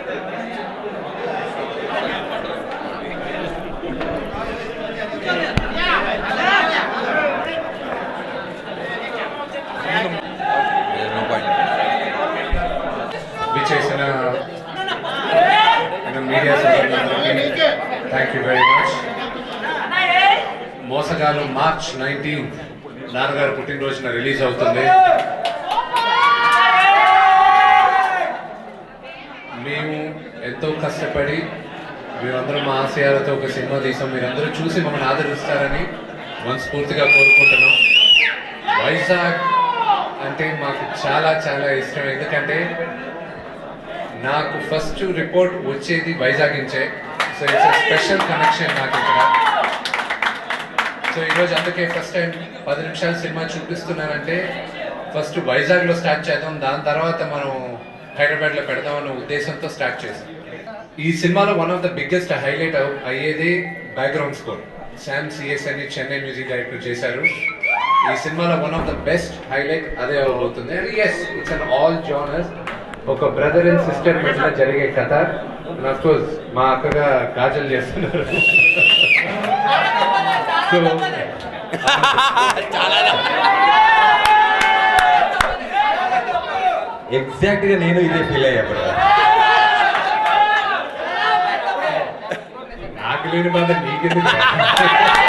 విచ్చేసిన media thank you very much మోసగాలు March nineteen నాన్నగారు పుట్టినరోజున రిలీజ్ అవుతుంది మేము ఎంతో కష్టపడి మీరందరూ మా ఆశయాలతో ఒక సినిమా తీసాం మీరందరూ చూసి మమ్మల్ని ఆదరిస్తారని మనస్ఫూర్తిగా కోరుకుంటున్నాం వైజాగ్ అంటే మాకు చాలా చాలా ఇష్టం ఎందుకంటే నాకు ఫస్ట్ రిపోర్ట్ వచ్చేది వైజాగ్ నుంచే సో ఇట్స్ స్పెషల్ కనెక్షన్ నాకు ఇక్కడ సో ఈరోజు అందుకే ఫస్ట్ టైం పది నిమిషాల సినిమా చూపిస్తున్నానంటే ఫస్ట్ వైజాగ్లో స్టార్ట్ చేద్దాం దాని తర్వాత మనం హైదరాబాద్లో పెడదామన్న ఉద్దేశంతో స్టార్ట్ చేసాం ఈ సినిమాలో one of the biggest highlight అయ్యేది బ్యాక్గ్రౌండ్ స్కోర్ శామ్ సిఎస్ అని చెన్నై మ్యూజిక్ డైరెక్టర్ చేశారు ఈ సినిమాలో one of the best highlight అదే అవబోతుంది yes it's an all genres ఒక బ్రదర్ అండ్ సిస్టర్ మధ్య జరిగే కథ అఫ్ కోర్స్ మా అక్కగా కాజల్ చేస్తున్నారు సో ఎగ్జాక్ట్ గా నేను ఇదే ఫీల్ అయ్యా brother. నాకు లేని బాధ నీకెందుకు